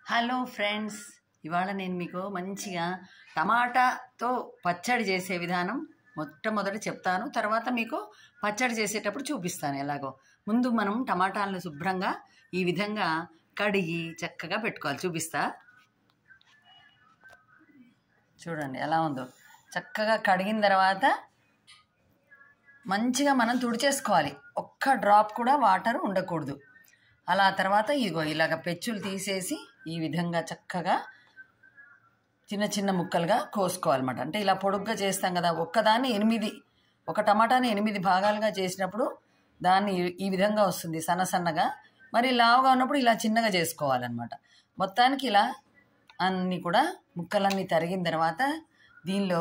hello friends ఇవాళ నేను మీకు మంచిగా టమాటాతో పచ్చడి చేసే విధానం మొట్టమొదట చెప్తాను తర్వాత మీకు పచ్చడి చేసేటప్పుడు చూపిస్తాను ఎలాగో ముందు మనం టమాటాలను శుభ్రంగా ఈ విధంగా కడిగి చక్కగా పెట్టుకోవాలి చూపిస్తా చూడండి ఎలా ఉందో చక్కగా కడిగిన తర్వాత మంచిగా మనం తుడిచేసుకోవాలి ఒక్క డ్రాప్ కూడా వాటర్ ఉండకూడదు అలా తర్వాత ఇదిగో ఇలాగ పెచ్చులు తీసేసి ఈ విధంగా చక్కగా చిన్న చిన్న ముక్కలుగా కోసుకోవాలన్నమాట అంటే ఇలా పొడుగ్గా చేస్తాం కదా ఒక్కదాన్ని ఎనిమిది ఒక టమాటాని ఎనిమిది భాగాలుగా చేసినప్పుడు దాన్ని ఈ- ఈ విధంగా వస్తుంది సన్న సన్నగా మరి లావుగా ఉన్నప్పుడు ఇలా చిన్నగా చేసుకోవాలన్నమాట మొత్తానికి ఇలా అన్నీ కూడా ముక్కలన్నీ తరిగిన తర్వాత దీనిలో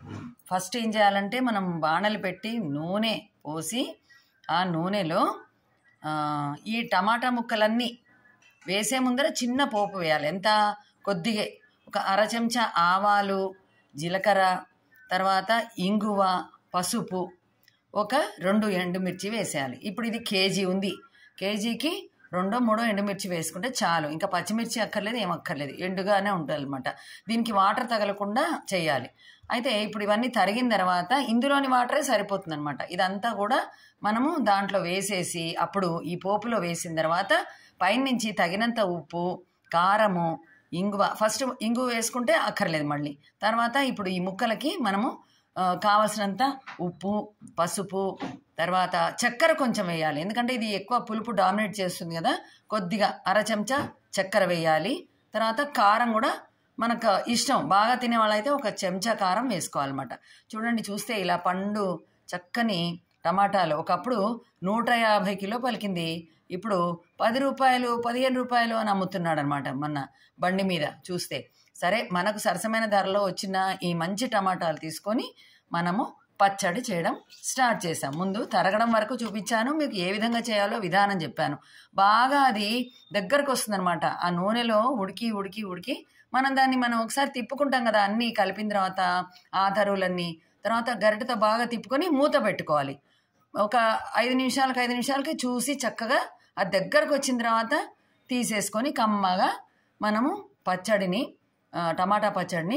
ఫస్ట్ ఏం చేయాలంటే మనం బాణలు పెట్టి నూనె పోసి ఆ నూనెలో ఆ, ఈ టమాటా ముక్కలన్నీ వేసే ముందర చిన్న పోపు వేయాలి ఎంత కొద్దిగా ఒక అర చెంచా ఆవాలు జీలకర్ర తర్వాత ఇంగువ పసుపు ఒక రెండు ఎండుమిర్చి వేసేయాలి ఇప్పుడు ఇది కేజీ ఉంది కేజీకి రెండో మూడో ఎండుమిర్చి వేసుకుంటే చాలు ఇంకా పచ్చిమిర్చి అక్కర్లేదు ఏం అక్కర్లేదు ఎండుగానే ఉంటుంది అనమాట దీనికి వాటర్ తగలకుండా చేయాలి అయితే ఇప్పుడు ఇవన్నీ తరిగిన తర్వాత ఇందులోని వాటరే సరిపోతుంది అనమాట ఇదంతా కూడా మనము దాంట్లో వేసేసి అప్పుడు ఈ పోపులో వేసిన తర్వాత పైనుంచి తగినంత ఉప్పు కారము ఇంగువ ఫస్ట్ ఇంగువ వేసుకుంటే అక్కర్లేదు మళ్ళీ తర్వాత ఇప్పుడు ఈ ముక్కలకి మనము ఆ, కావలసినంత ఉప్పు పసుపు తర్వాత చక్కెర కొంచెం వేయాలి ఎందుకంటే ఇది ఎక్కువ పులుపు డామినేట్ చేస్తుంది కదా కొద్దిగా అర చెంచా చక్కెర వేయాలి తర్వాత కారం కూడా మనకు ఇష్టం బాగా తినే వాళ్ళైతే ఒక చెంచా కారం వేసుకోవాలన్నమాట చూడండి చూస్తే ఇలా పండు చక్కని టమాటాలు ఒకప్పుడు నూట యాభై కిలో పలికింది ఇప్పుడు పది రూపాయలు పదిహేను రూపాయలు అని అమ్ముతున్నాడు అనమాట మొన్న బండి మీద చూస్తే సరే మనకు సరసమైన ధరలో వచ్చిన ఈ మంచి టమాటాలు తీసుకొని మనము పచ్చడి చేయడం స్టార్ట్ చేసాం ముందు తరగడం వరకు చూపించాను మీకు ఏ విధంగా చేయాలో విధానం చెప్పాను బాగా అది దగ్గరకు వస్తుందన్నమాట ఆ నూనెలో ఉడికి ఉడికి ఉడికి మనం దాన్ని మనం ఒకసారి తిప్పుకుంటాం కదా అన్నీ కలిపిన తర్వాత ఆ తరువులన్నీ తర్వాత గరిటెతో బాగా తిప్పుకొని మూత పెట్టుకోవాలి ఒక ఐదు నిమిషాలకు ఐదు నిమిషాలకి చూసి చక్కగా అది దగ్గరకు వచ్చిన తర్వాత తీసేసుకొని కమ్మగా మనము పచ్చడిని ఆ, టమాటా పచ్చడిని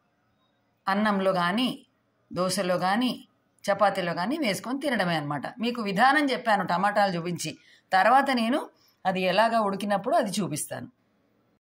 అన్నంలో కానీ దోశలో కానీ చపాతీలో కానీ వేసుకొని తినడమే అనమాట మీకు విధానం చెప్పాను టమాటాలు చూపించి తర్వాత నేను అది ఎలాగా ఉడికినప్పుడు అది చూపిస్తాను